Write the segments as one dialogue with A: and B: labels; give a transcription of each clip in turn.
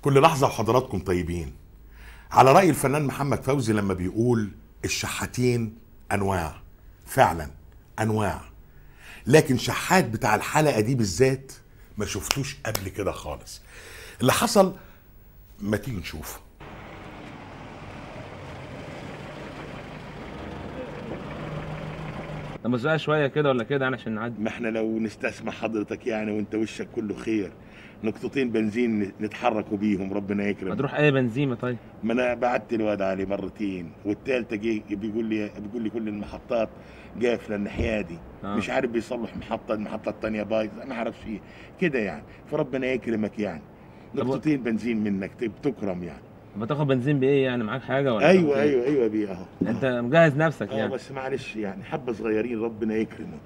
A: كل لحظة وحضراتكم طيبين على رأي الفنان محمد فوزي لما بيقول الشحاتين أنواع فعلا أنواع لكن شحات بتاع الحلقة دي بالذات ما شفتوش قبل كده خالص اللي حصل ما تيجي نشوف
B: طب ما تزقها شويه كده ولا كده يعني عشان نعدي
A: ما احنا لو نستسمح حضرتك يعني وانت وشك كله خير نقطتين بنزين نتحركوا بيهم ربنا
B: ما
A: يكرم
B: تروح اي بنزيمه طيب
A: ما انا بعت الواد علي مرتين والتالتة جه بيقول لي بيقول لي كل المحطات قافله الناحيه دي
B: آه.
A: مش عارف بيصلح محطه المحطه الثانيه بايظه ما اعرفش ايه كده يعني فربنا يكرمك يعني
B: طب و-
A: نقطتين بنزين منك تب- تكرم يعني
B: ما تاخد بنزين بايه يعني معاك حاجه ولا
A: ايوه
B: تاخد إيه؟
A: ايوه ايوه بيه اهو
B: انت مجهز نفسك
A: اه
B: يعني
A: بس معلش يعني حبه صغيرين ربنا يكرمه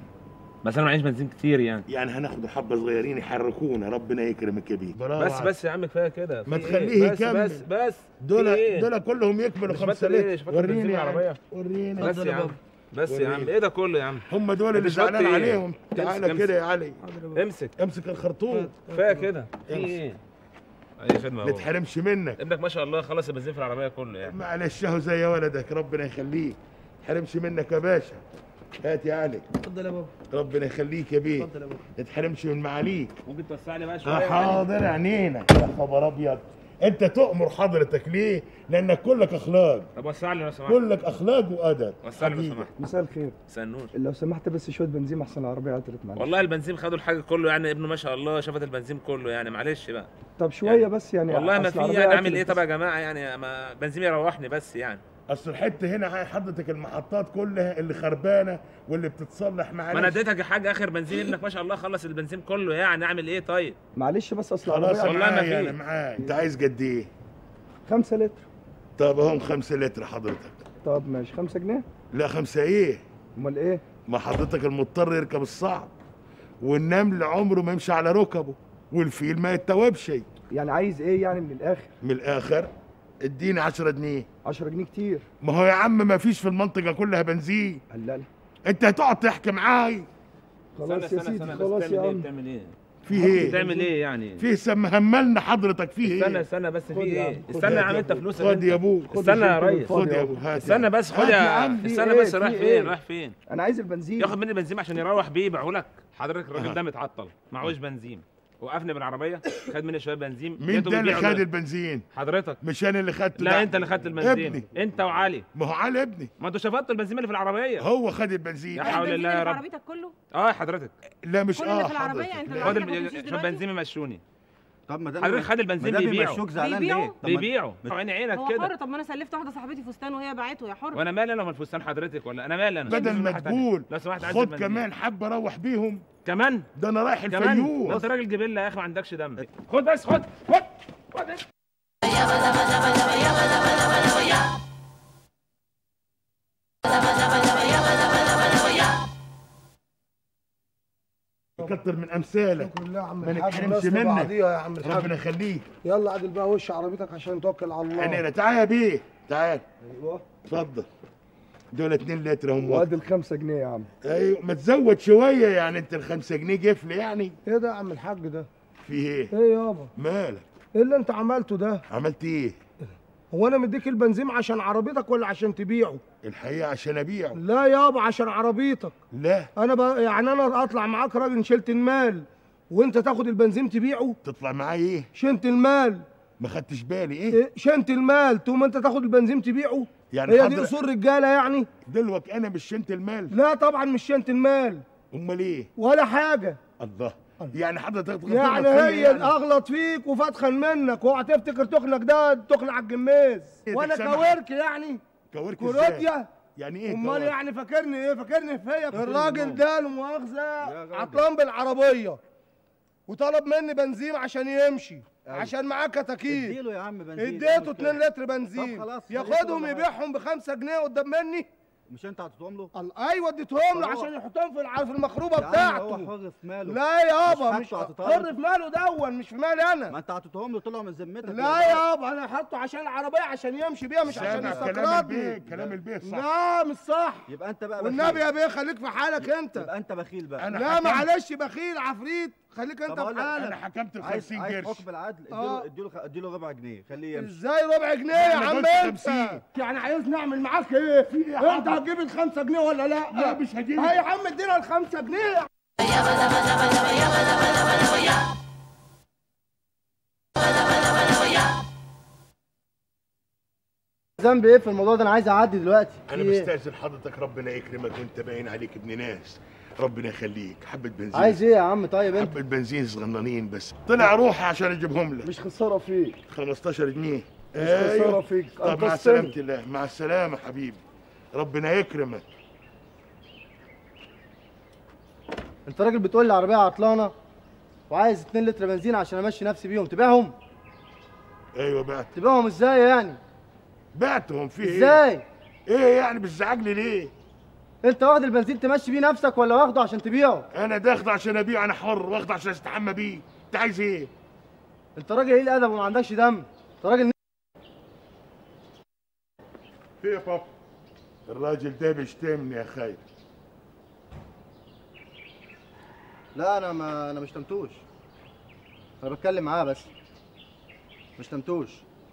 B: بس انا معيش بنزين كتير يعني
A: يعني هناخد حبه صغيرين يحركونا ربنا يكرمك يا بيه
B: بس بس يا عم كفايه كده
A: ما
B: في إيه؟
A: تخليه
B: بس
A: يكمل.
B: بس بس
A: دول
B: في إيه؟
A: دول كلهم يكملوا
B: مش
A: خمسة
B: بطل إيه؟
A: لتر
B: مش بطل بنزين
A: وريني يا عم.
B: العربية.
A: وريني
B: بس يا عم بس يا عم
A: وريني.
B: ايه ده كله يا عم
A: هم دول اللي
B: مش
A: زعلان
B: بطل إيه؟
A: عليهم تعالى
B: امسك-
A: كده يا علي
B: امسك
A: امسك الخرطوم
B: كفايه كده في
A: امسك.
B: ايه اي خدمه
A: ما
B: اهو
A: تحرمش منك
B: ابنك ما شاء الله خلص البنزين في العربيه كله يعني
A: معلش اهو زي ولدك ربنا يخليك تحرمش منك يا باشا هات يا علي
C: اتفضل يا بابا
A: ربنا يخليك يا بيه
C: اتفضل يا بابا
A: ما تحرمش من معاليك
B: ممكن توسع لي بقى شويه
A: آه،
B: يعني؟
A: حاضر عينينا يا خبر ابيض انت تؤمر حضرتك ليه لانك كلك اخلاق
B: طب وسع لي لو سمحت
A: كلك اخلاق وادب
B: وسع لي لو
A: حبيبي.
B: سمحت
C: مساء الخير
B: سنور
C: لو سمحت بس شويه بنزين احسن العربيه عطلت معلش
B: والله البنزين خدوا الحاجه كله يعني ابنه ما شاء الله شافت البنزين كله يعني معلش بقى
C: طب شويه
B: يعني-
C: بس يعني
B: والله ما
C: أصل
B: في
C: العربية
B: يعني
C: عطلت
B: اعمل ايه
C: بس.
B: طب يا جماعه يعني ما بنزين يروحني بس يعني
A: اصل الحته هنا هاي حضرتك المحطات كلها اللي خربانه واللي بتتصلح
B: ما انا
A: معلش
B: اديتك يا حاج اخر بنزين ابنك ما شاء الله خلص البنزين كله يعني اعمل ايه طيب
C: معلش بس اصل
A: خلاص
C: العربيه
B: والله ما
A: معايا
B: في.
A: انا معاي انت عايز قد ايه؟
C: 5 لتر
A: طب هم خمسة لتر حضرتك
C: طب ماشي 5 جنيه
A: لا خمسة ايه؟
C: امال ايه
A: ما حضرتك المضطر يركب الصعب والنمل عمره ما يمشي على ركبه والفيل ما يتوبش
C: يعني عايز ايه يعني من الاخر
A: من الاخر اديني 10 جنيه
C: 10 جنيه كتير
A: ما هو يا عم ما فيش في المنطقه كلها بنزين
C: قال لا لا
A: انت هتقعد تحكي معاي
C: خلاص يا سيدي خلاص يا عم
B: بتعمل ايه
A: فيه ايه؟
B: بتعمل ايه يعني
A: فيه سم هملنا حضرتك فيه
B: استنى
A: ايه؟
B: استنى بس في
C: خد يا عم،
B: ايه
C: خد
B: استنى
A: يا
B: يا عم
A: أبو.
B: انت فلوسك
A: خد يا ابو
C: خد
B: استنى يا
C: الشيك
B: ريس.
C: الفاضي
A: خد يا
C: يا
A: ابو
C: أبو.
A: هات
B: استنى بس خد
A: هات يا
B: يا
A: عم،
C: في
B: استنى
C: إيه؟
B: بس
C: في
B: رايح
C: إيه؟
B: فين رايح فين
C: انا عايز البنزين
B: ياخد مني بنزين عشان يروح بيه يبيعه لك حضرتك الراجل
A: أها.
B: ده متعطل معهوش بنزين وقفني بالعربيه خد مني شويه بنزين
A: مين
B: لقيته
A: ده اللي
B: بيبيعه
A: خد
B: له.
A: البنزين؟
B: حضرتك
A: مش انا اللي خدته
B: لا
A: ده.
B: انت اللي خدت البنزين
A: ابني
B: انت وعلي
A: ما هو علي ابني
B: ما انتوا شفطتوا البنزين اللي في العربيه
A: هو خد البنزين
B: يا حول
D: البنزين
B: الله
D: اللي
B: يا
D: في
B: رب
D: عربيتك كله
B: اه حضرتك
A: لا مش
D: كل
A: اه
D: اللي في العربية
A: حضرتك.
D: أنت
A: لا.
B: خد
D: العربية ما
B: الب-
D: بتمشيش
B: شوف
D: دلوقتي؟
B: بنزين مشوني
E: طب ما دام
B: حضرتك خد البنزين
E: ما دام
B: بيبيعه
E: بيمشوك زعلان
D: بيبيعوا؟
E: ليه؟ طب ما-
B: بيبيعوا عيني عينك
D: هو
B: كده
D: حر طب ما انا سلفت واحده صاحبتي فستان وهي باعته يا حر
B: وانا مالي انا من فستان حضرتك ولا انا مالي انا
A: بدل ما
B: واحد تاني.
A: تقول
B: لو سمحت عايز
A: خد
B: البنزين.
A: كمان حبه روح بيهم
B: كمان
A: ده انا رايح
B: كمان
A: الفيوم
B: انت راجل جبله يا اخي ما عندكش دم خد بس خد خد خد
A: كتر من امثالك
F: شكرا لله يا عم
A: ما
F: الحاج
A: نتحرمش
F: الناس
A: منك.
F: بعضيها يا عم الحاج
A: ربنا يخليك
F: يلا عدل بقى وش عربيتك عشان توكل على الله
A: انا تعال يا بيه تعال
C: ايوه
A: اتفضل دول 2 لتر هم
C: وادي ال 5 جنيه يا عم
A: ايوه ما تزود شويه يعني انت الخمسة جنيه جفل يعني
F: ايه ده يا عم الحاج ده
A: في ايه
F: ايه يابا
A: مالك
F: ايه اللي انت عملته ده
A: عملت ايه
F: هو انا مديك البنزين عشان عربيتك ولا عشان تبيعه
A: الحقيقه عشان ابيعه
F: لا يابا عشان عربيتك
A: لا
F: انا بقى يعني انا اطلع معاك راجل شلت المال وانت تاخد البنزين تبيعه
A: تطلع معايا ايه
F: شنت المال
A: ما خدتش بالي ايه
F: إيه شنت المال تقوم انت تاخد البنزين تبيعه
A: يعني
F: هي دي
A: حضر-
F: اصول رجاله يعني
A: دلوك انا مش شنت المال
F: لا طبعا مش شنت المال
A: امال ايه
F: ولا حاجه
A: الله يعني حضرتك تغلط
F: يعني
A: فيا
F: هي
A: يعني.
F: الاغلط فيك وفتخن منك اوعى تفتكر تخنك ده تخن على الجماز
A: إيه
F: وانا
A: تسامح؟
F: كاورك يعني
A: كورك ازاي
F: كوروديا
A: يعني ايه
F: امال
A: كورك؟
F: يعني فاكرني ايه فاكرني فيا الراجل ده لا مؤاخذه عطلان بالعربيه وطلب مني بنزين عشان يمشي عشان معاه كتاكيت
E: اديله يا عم بنزين
F: اديته 2 لتر بنزين
E: طب خلاص،
F: ياخدهم
E: خليته
F: يبيعهم بخمسة جنيه قدام مني
E: مش انت هتعطيهم له؟
F: قال ايوه اديتهم له
E: طب هو-
F: عشان يحطهم في الع- في المخروبه
E: يا عم
F: بتاعته
E: هو حر في ماله
F: لا يابا
E: مش
F: مش
E: حاجته هتطلع.
F: حر في ماله دون مش في مالي انا
E: ما انت هتعطيهم له طلعوا من ذمتك
F: لا يابا انا حاطه عشان العربيه عشان يمشي بيها مش عشان
A: سامع كلام
F: يستقرضني
A: البيت كلام البيت صح
F: لا مش صح
E: يبقى انت بقى بخيل.
F: والنبي يا بيه خليك في حالك انت
E: يبقى انت بخيل بقى
A: أنا
F: لا
A: حكمت.
F: معلش بخيل عفريت خليك انت
E: طب أقول
F: في
E: لك،
A: انا
F: حالك
A: حكمت ب
E: عايز
A: 50
E: عايز
A: قرش
E: حكم العدل
F: آه.
E: اديله اديله اديله ربع جنيه خليه يمشي
F: ازاي ربع جنيه يا
A: أنا
F: عم
A: قلت
F: انت
A: 50.
F: يعني عايز نعمل معاك ايه
A: إيه يا
F: انت
A: حضرتك؟
F: هتجيب الخمسة جنيه ولا لا
A: لا مش هجيب
F: ها يا عم ادينا الخمسة جنيه
G: ذنب ايه في الموضوع ده انا عايز اعدي دلوقتي
A: انا
G: في إيه؟
A: بستاذن حضرتك ربنا يكرمك وانت باين عليك ابن ناس ربنا يخليك حبه بنزين
G: عايز ايه يا عم طيب انت
A: حبه بنزين صغننين بس طلع روحي عشان اجيبهم لك
C: مش خساره فيك
A: 15 جنيه
C: مش خساره
A: ايوه
C: فيك
A: طب مع
C: أنقذتني.
A: سلامة الله مع السلامة حبيبي ربنا يكرمك
G: انت راجل بتقول لي عربيه عطلانه وعايز 2 لتر بنزين عشان امشي نفسي بيهم تبيعهم
A: ايوه بعت
G: تبيعهم ازاي يعني
A: بعتهم في ايه؟
G: ازاي
A: ايه يعني بتزعجني ليه؟
G: انت واخد البنزين تمشي بيه نفسك ولا واخده عشان تبيعه
A: انا داخل عشان ابيع انا حر واخده عشان استحمى بيه انت عايز ايه؟
G: انت راجل ايه الادب وما عندكش دم انت راجل
A: في ايه يا بابا؟ الراجل ده بيشتمني يا خايف
G: لا انا ما انا مش تمتوش انا بتكلم معاه بس مش تمتوش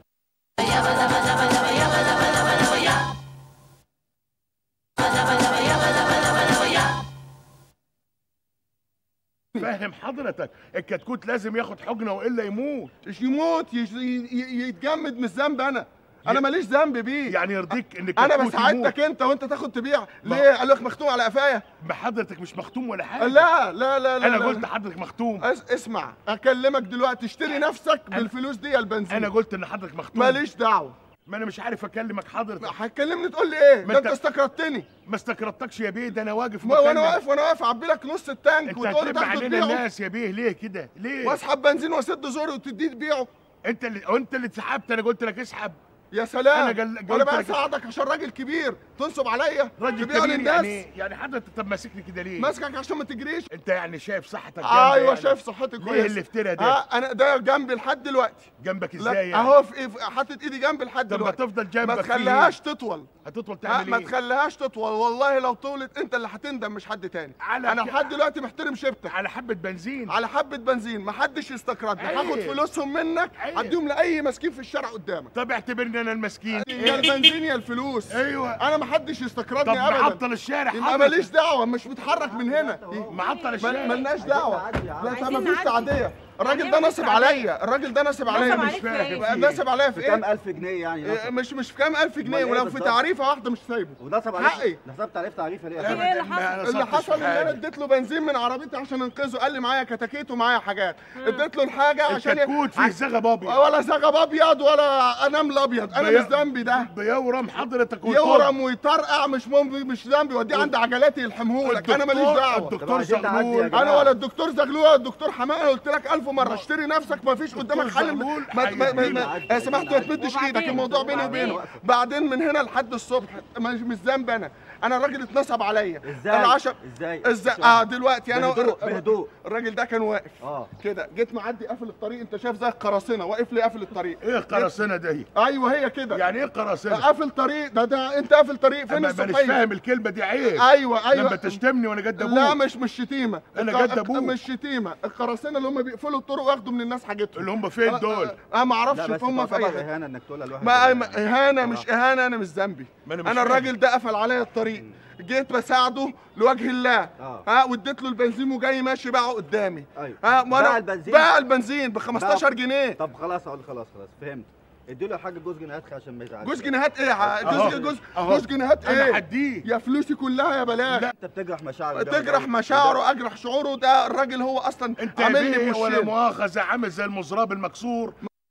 A: فاهم حضرتك الكتكوت لازم ياخد حجنه والا يموت
F: مش يموت يش- ي- ي- يتجمد من الذنب انا انا ماليش ذنب بيه
A: يعني يرضيك ان
F: انا
A: الكتكوت
F: بساعدتك انت وانت تاخد تبيع ليه قال لك مختوم على قفايا
A: ما حضرتك مش مختوم ولا حاجه
F: لا لا لا لا
A: انا
F: لا
A: قلت
F: لا.
A: حضرتك مختوم
F: أس اسمع اكلمك دلوقتي اشتري نفسك بالفلوس دي يا البنزين
A: انا قلت ان حضرتك مختوم
F: ماليش دعوه
A: ما انا مش عارف اكلمك حضرتك
F: هتكلمني تقول لي ايه
A: ما
F: ده انت
A: انت-
F: استكرتني
A: ما استكرتكش يا بيه ده انا واقف
F: ما- وانا
A: بكلم.
F: واقف وانا واقف اعبي لك نص التانك
A: انت
F: وتقول لي
A: هتلم
F: تاخده
A: علينا
F: تبيعه
A: الناس يا بيه ليه كده ليه
F: واسحب بنزين واسد زوري وتديه تبيعه
A: انت اللي وانت اللي اتسحبت انا قلت لك اسحب
F: يا سلام
A: أنا جل-
F: وانا
A: قلت
F: بقى
A: لك-
F: اساعدك عشان راجل كبير تنصب عليا
A: راجل
F: تبيعه
A: كبير
F: للناس
A: يعني يعني حضرتك طب ماسكني كده ليه
F: ماسكك عشان ما تجريش
A: انت يعني شايف صحتك جنبي
F: ايوه
A: يعني.
F: شايف صحتي
A: ليه
F: كويس
A: اللي افترى ده
F: اه انا ده جنبي لحد دلوقتي
A: جنبك
F: لا
A: ازاي يعني
F: اهو في ايه في- حاطط ايدي جنبي لحد
A: طب ما
F: دلوقتي
A: تفضل جنبك
F: ما
A: فيه.
F: تخليهاش تطول
A: هتطول
F: ها
A: تعمل
F: ما
A: ايه
F: تخليهاش تطول والله لو طولت انت اللي هتندم مش حد تاني
A: على
F: انا
A: ك-
F: لحد دلوقتي محترم شبتك
A: على حبه بنزين
F: على حبه بنزين ما حدش يستكردني
A: عيب.
F: هاخد فلوسهم منك
A: عيب.
F: هديهم لاي مسكين في الشارع قدامك
A: طب اعتبرني انا المسكين
F: يا البنزين يا الفلوس
A: ايوه
F: انا ما حدش
A: طب
F: يستكردني ابدا
A: معطل الشارع
F: يبقى
A: حضرتك.
F: ماليش دعوه مش متحرك من هنا
A: معطل
F: مل-
A: الشارع
F: ملناش دعوه لا طب
D: عايزين
F: ما فيش
D: نعدي.
F: تعديه الراجل
D: يعني
F: ده
D: إيه مفيش
F: نصب
D: تعدية؟
F: عليا الراجل ده نصب عليا
D: نصب
F: مش
D: عليك في
F: فاهم
D: إيه؟
F: بقى نصب عليا في
E: بكام
F: ايه
E: ألف جنيه يعني
F: إيه،
E: نصب
F: مش مش في كام الف جنيه
E: أمال إيه
F: ولو في
E: بالظبط؟
F: تعريفه واحده مش سايبه
E: ونصب
F: حقي.
E: عليك نصبت عليه في تعريفه ليه
D: في ايه اللي
A: ما أنا
D: حصل؟
F: اللي
A: صبتش
F: حصل ان انا
A: حاجة.
F: اديت له بنزين من عربيتي عشان انقذه قال لي معايا كتاكيت ومعايا حاجات اديت له الحاجه عشان
A: الكتكوت فيه زغب ابيض
F: ولا زغب ابيض ولا انام ابيض انا
A: بي-
F: مش ذنبي ده
A: بيورم حضرتك ويطب.
F: يورم ويطرقع مش مم... مش ذنبي وديه عند عجلاتي يلحمهولك انا ماليش
A: الدكتور-
F: دعوه
E: طب
A: الدكتور
E: عايزين نعدي يا
A: زغلول
E: جماعة.
F: انا ولا الدكتور زغلول ولا الدكتور حماقي أنا قلت لك الف مره اشتري نفسك ما فيش قدامك حل
A: زغلول
F: ما ما ما ما
E: هيجيب.
F: يا سمحت ما تمدش
D: وبعدين؟
F: ايدك الموضوع بيني وبينه
D: وبعدين؟
F: بعدين من هنا لحد الصبح مش مش ذنب انا انا الراجل اتنصب عليا
E: ازاي
F: العشب
E: ازاي
F: ازاي اه دلوقتي انا
E: بهدوء بهدوء
F: الراجل ده كان واقف
E: اه
F: كده جيت معدي قافل الطريق انت شايف زي القراصنه واقف لي قافل الطريق
A: ايه القراصنه دي
F: ايوه هي كده
A: يعني ايه قراصنه
F: قافل طريق ده ده انت قافل طريق فين
A: انا مانيش
F: الصبحيه
A: فاهم الكلمه دي عيب
F: ايوه ايوه
A: لما تشتمني وانا جد ابوك
F: لا مش مش شتيمه
A: أنا
F: الق-
A: جد أبوك.
F: مش شتيمه القراصنه اللي هم بيقفلوا الطرق وياخدوا من الناس حاجتهم
A: اللي هم فين دول
F: اه ما اعرفش
E: لا بس
F: هم في اي
E: تعتبر
F: حته
E: اهانه انك تقولها لواحد
F: ما
E: زي-
F: ما- اهانه مش اهانه انا مش ذنبي
A: ما أنا مش
F: انا
A: فاهم.
F: الراجل ده قفل عليا الطريق جيت بساعده لوجه الله
E: آه.
F: ها واديت له البنزين وجاي ماشي باعه قدامي
E: أيوة.
F: ها ما
E: باع
F: انا
E: البنزين؟
F: باع البنزين ب 15 جنيه
E: طب خلاص اقول خلاص خلاص فهمت اديله يا حاج جوز جنيهات عشان ما يزعلش
F: جوز جنيهات ايه ح-
A: أهو.
F: جوز جوز
A: أهو.
F: جوز جنيهات
A: انا
F: ايه
A: هديه
F: يا فلوسي كلها يا بلاش
E: انت بتجرح مشاعره جامد
F: تجرح
E: أوي.
F: مشاعره اجرح شعوره ده الراجل هو اصلا
A: انت
F: عامل لي
A: بيه ولا
F: بوشين.
A: مؤاخذه عامل زي المزراب المكسور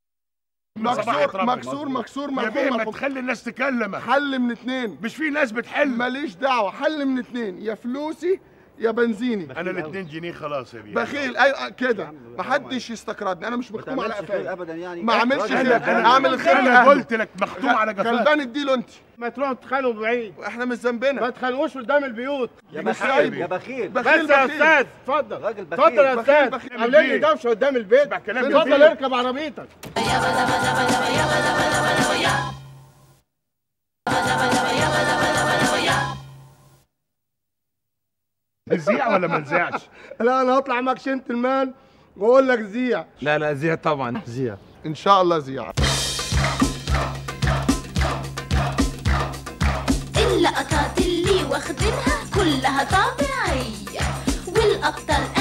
A: من صباح
F: مكسور
A: ربك.
F: مكسور مكسور
A: يا بيه
F: مرحوم
A: ما
F: مرحوم.
A: تخلي الناس تكلمك
F: حل من اتنين
A: مش في ناس بتحل
F: ماليش دعوه حل من اتنين يا فلوسي يا بنزيني
A: انا الاتنين جنيه خلاص يا بيه
F: بخيل اي كده محدش يستكردني انا مش
E: ما
F: مختوم على
E: تعملش خير
F: قفايا
E: ابدا يعني
F: ما اعملش
E: راجل
F: خير.
E: غلبان.
F: أنا أعمل الخير
A: انا
F: لأهله.
A: قلت لك مختوم على جفاك
F: غلبان اديله انت
C: ما تروحوا تتخانقوا بعيد
F: احنا مش ذنبنا
C: ما تخانقوش قدام البيوت
E: يا
F: مش
E: بخيل
F: سايبه.
E: يا بخيل
F: بخيل
C: بس يا
F: بخيل.
C: استاذ اتفضل
E: راجل بخيل.
C: اتفضل يا
F: بخيل
C: استاذ
F: بخيل.
C: عاملين لي دوشه قدام البيت
A: اسمع كلام
C: اتفضل
A: البيت.
C: اركب عربيتك
A: نزيع ولا ما نزيعش
C: لا انا هطلع معاك جنتلمان
F: بقول لك زيع
B: لا لا زيع طبعا
C: زيع
F: ان شاء الله زيع
H: اللقطات اللي واخدينها كلها طبيعية والأبطال